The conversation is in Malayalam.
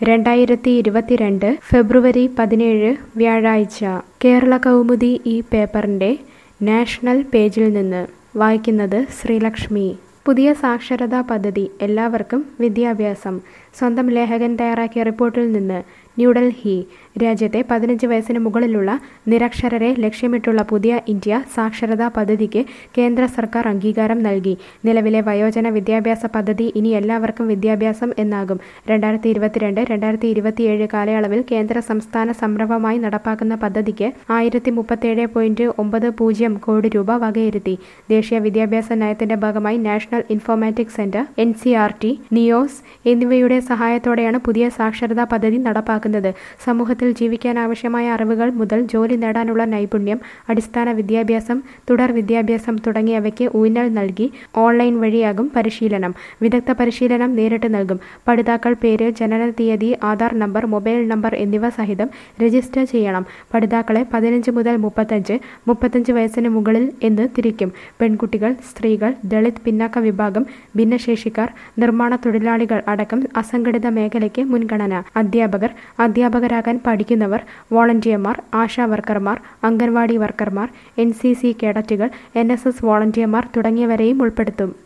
രണ്ടായിരത്തി ഇരുപത്തിരണ്ട് ഫെബ്രുവരി പതിനേഴ് വ്യാഴാഴ്ച കേരള കൗമുദി ഈ പേപ്പറിൻ്റെ നാഷണൽ പേജിൽ നിന്ന് വായിക്കുന്നത് ശ്രീലക്ഷ്മി പുതിയ സാക്ഷരതാ പദ്ധതി എല്ലാവർക്കും വിദ്യാഭ്യാസം സ്വന്തം ലേഖകൻ തയ്യാറാക്കിയ റിപ്പോർട്ടിൽ നിന്ന് ന്യൂഡൽഹി രാജ്യത്തെ പതിനഞ്ച് വയസ്സിന് മുകളിലുള്ള നിരക്ഷരരെ ലക്ഷ്യമിട്ടുള്ള പുതിയ ഇന്ത്യ സാക്ഷരതാ പദ്ധതിക്ക് കേന്ദ്ര സർക്കാർ അംഗീകാരം നൽകി നിലവിലെ വയോജന വിദ്യാഭ്യാസ പദ്ധതി ഇനി എല്ലാവർക്കും വിദ്യാഭ്യാസം എന്നാകും രണ്ടായിരത്തി ഇരുപത്തിരണ്ട് രണ്ടായിരത്തി ഇരുപത്തിയേഴ് കാലയളവിൽ കേന്ദ്ര സംസ്ഥാന സംരംഭമായി നടപ്പാക്കുന്ന പദ്ധതിക്ക് ആയിരത്തി മുപ്പത്തേഴ് പോയിന്റ് ഒമ്പത് പൂജ്യം കോടി രൂപ വകയിരുത്തി ദേശീയ വിദ്യാഭ്യാസ നയത്തിന്റെ ഭാഗമായി national informatics centre N C R T NIOS എന്നിവയുടെ സഹായത്തോടെയാണ് പുതിയ സാക്ഷരതാ പദ്ധതി നടപ്പാക്കുന്നത് സമൂഹത്തിൽ ജീവിക്കാൻ ആവശ്യമായ അറിവുകൾ മുതൽ ജോലി നേടാനുള്ള നൈപുണ്യം അടിസ്ഥാന വിദ്യാഭ്യാസം തുടർ വിദ്യാഭ്യാസം തുടങ്ങിയവയ്ക്ക് ഊന്നൽ നൽകി ഓൺലൈൻ വഴിയാകും പരിശീലനം വിദഗ്ധ പരിശീലനം നേരിട്ട് നൽകും പഠിതാക്കൾ പേര് ജനന തീയതി ആധാർ നമ്പർ മൊബൈൽ നമ്പർ എന്നിവ സഹിതം രജിസ്റ്റർ ചെയ്യണം പഠിതാക്കളെ പതിനഞ്ച് മുതൽ മുപ്പത്തഞ്ച് മുപ്പത്തഞ്ച് വയസ്സിന് മുകളിൽ എന്ന് തിരിക്കും പെൺകുട്ടികൾ സ്ത്രീകൾ ദളിത് പിന്നാക്ക വിഭാഗം ഭിന്നശേഷിക്കാർ നിർമ്മാണ തൊഴിലാളികൾ അടക്കം അസംഘടിത മേഖലയ്ക്ക് മുൻഗണന അധ്യാപകർ അധ്യാപകരാകാൻ പഠിക്കുന്നവർ വോളണ്ടിയർമാർ ആശാ വർക്കർമാർ അംഗൻവാടി വർക്കർമാർ എൻ സി സി കേഡറ്റുകൾ എൻ എസ് എസ് വോളണ്ടിയർമാർ തുടങ്ങിയവരെയും ഉൾപ്പെടുത്തും